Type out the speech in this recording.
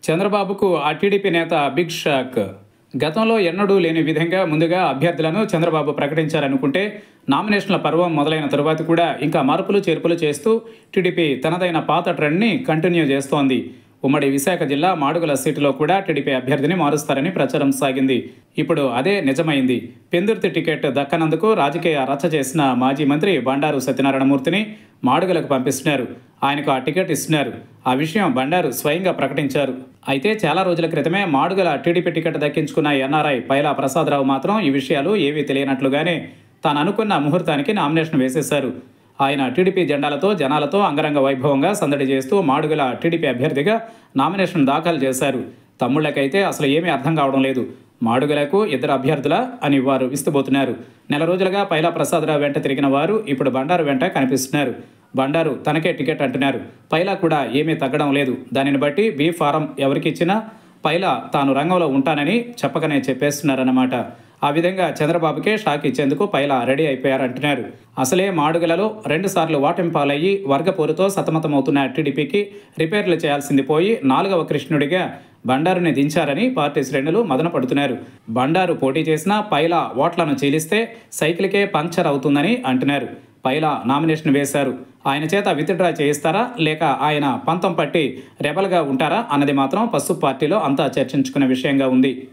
చంద్రబాబుకు ఆ టీడీపీ నేత బిగ్ షాక్ గతంలో ఎన్నడూ లేని విధంగా ముందుగా అభ్యర్థులను చంద్రబాబు ప్రకటించారనుకుంటే నామినేషన్ల పర్వం మొదలైన తరువాత కూడా ఇంకా మార్పులు చేర్పులు చేస్తూ టీడీపీ తనదైన పాత ట్రెండ్ని కంటిన్యూ చేస్తోంది ఉమ్మడి విశాఖ జిల్లా మాడుగుల సీటులో కూడా టీడీపీ అభ్యర్థిని మారుస్తారని ప్రచారం సాగింది ఇప్పుడు అదే నిజమైంది పెందుర్తి టికెట్ దక్కనందుకు రాజకీయ రచ్చ చేసిన మాజీ మంత్రి బండారు సత్యనారాయణమూర్తిని మాడుగులకు పంపిస్తున్నారు ఆయనకు ఆ టికెట్ ఇస్తున్నారు ఆ విషయం బండారు స్వయంగా ప్రకటించారు అయితే చాలా రోజుల క్రితమే మాడుగుల టీడీపీ టికెట్ దక్కించుకున్న ఎన్ఆర్ఐ పైలా ప్రసాదరావు మాత్రం ఈ విషయాలు ఏవీ తెలియనట్లుగానే తాను అనుకున్న ముహూర్తానికి నామినేషన్ వేసేశారు ఆయన టీడీపీ జెండాలతో జనాలతో అంగరంగ వైభవంగా సందడి చేస్తూ మాడుగుల టీడీపీ అభ్యర్థిగా నామినేషన్ దాఖలు చేశారు తమ్ముళ్ళకైతే అసలు ఏమీ అర్థం కావడం లేదు మాడుగులకు ఇద్దరు అభ్యర్థుల అని వారు విస్తుపోతున్నారు నెల రోజులుగా పైలా ప్రసాదరావు వెంట తిరిగిన వారు ఇప్పుడు బండారు వెంట కనిపిస్తున్నారు బండారు తనకే టికెట్ అంటున్నారు పైలా కూడా ఏమీ తగ్గడం లేదు దానిని బట్టి బీ ఫారం ఎవరికి ఇచ్చినా పైలా తాను రంగంలో ఉంటానని చెప్పకనే చెప్పేస్తున్నారన్నమాట ఆ విధంగా చంద్రబాబుకే షాక్ ఇచ్చేందుకు పైలా రెడీ అయిపోయారంటున్నారు అసలే మాడుగులలో రెండుసార్లు వాటంపాలయ్యి వర్గపోరుతో సతమతమవుతున్న టీడీపీకి రిపేర్లు చేయాల్సింది పోయి నాలుగవ కృష్ణుడిగా బండారుని దించారని పార్టీ శ్రేణులు మదన పడుతున్నారు బండారు పోటీ చేసినా పైలా ఓట్లను చీలిస్తే సైకిల్కే పంక్చర్ అవుతుందని అంటున్నారు పైలా నామినేషన్ వేశారు ఆయన చేత విత్డ్రా చేయిస్తారా లేక ఆయన పంతం పట్టి రెబల్గా ఉంటారా అన్నది మాత్రం పసుపు పార్టీలో అంతా చర్చించుకునే విషయంగా ఉంది